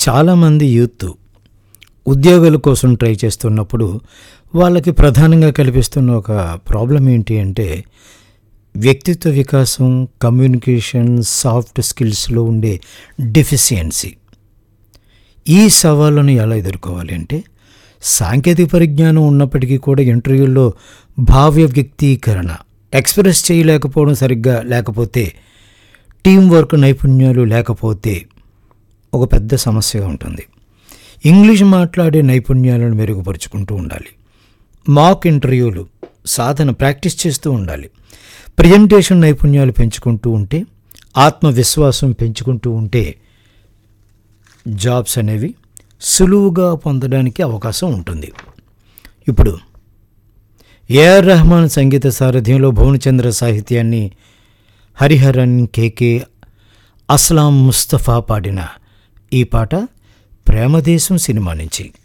చాలామంది యూత్ ఉద్యోగాల కోసం ట్రై చేస్తున్నప్పుడు వాళ్ళకి ప్రధానంగా కల్పిస్తున్న ఒక ప్రాబ్లం ఏంటి అంటే వ్యక్తిత్వ వికాసం కమ్యూనికేషన్ సాఫ్ట్ స్కిల్స్లో ఉండే డెఫిషియన్సీ ఈ సవాళ్ళను ఎలా ఎదుర్కోవాలి అంటే సాంకేతిక పరిజ్ఞానం ఉన్నప్పటికీ కూడా ఇంటర్వ్యూల్లో భావ్య వ్యక్తీకరణ ఎక్స్ప్రెస్ చేయలేకపోవడం సరిగ్గా లేకపోతే టీం వర్క్ నైపుణ్యాలు లేకపోతే ఒక పెద్ద సమస్యగా ఉంటుంది ఇంగ్లీష్ మాట్లాడే నైపుణ్యాలను మెరుగుపరుచుకుంటూ ఉండాలి మాక్ ఇంటర్వ్యూలు సాధన ప్రాక్టీస్ చేస్తూ ఉండాలి ప్రజెంటేషన్ నైపుణ్యాలు పెంచుకుంటూ ఉంటే ఆత్మవిశ్వాసం పెంచుకుంటూ ఉంటే జాబ్స్ అనేవి సులువుగా పొందడానికి అవకాశం ఉంటుంది ఇప్పుడు ఏఆర్ రెహమాన్ సంగీత సారథ్యంలో భువనచంద్ర సాహిత్యాన్ని హరిహరన్ కేకే అస్లాం ముస్తఫా పాడిన ఈ పాట ప్రేమదేశం సినిమా నుంచి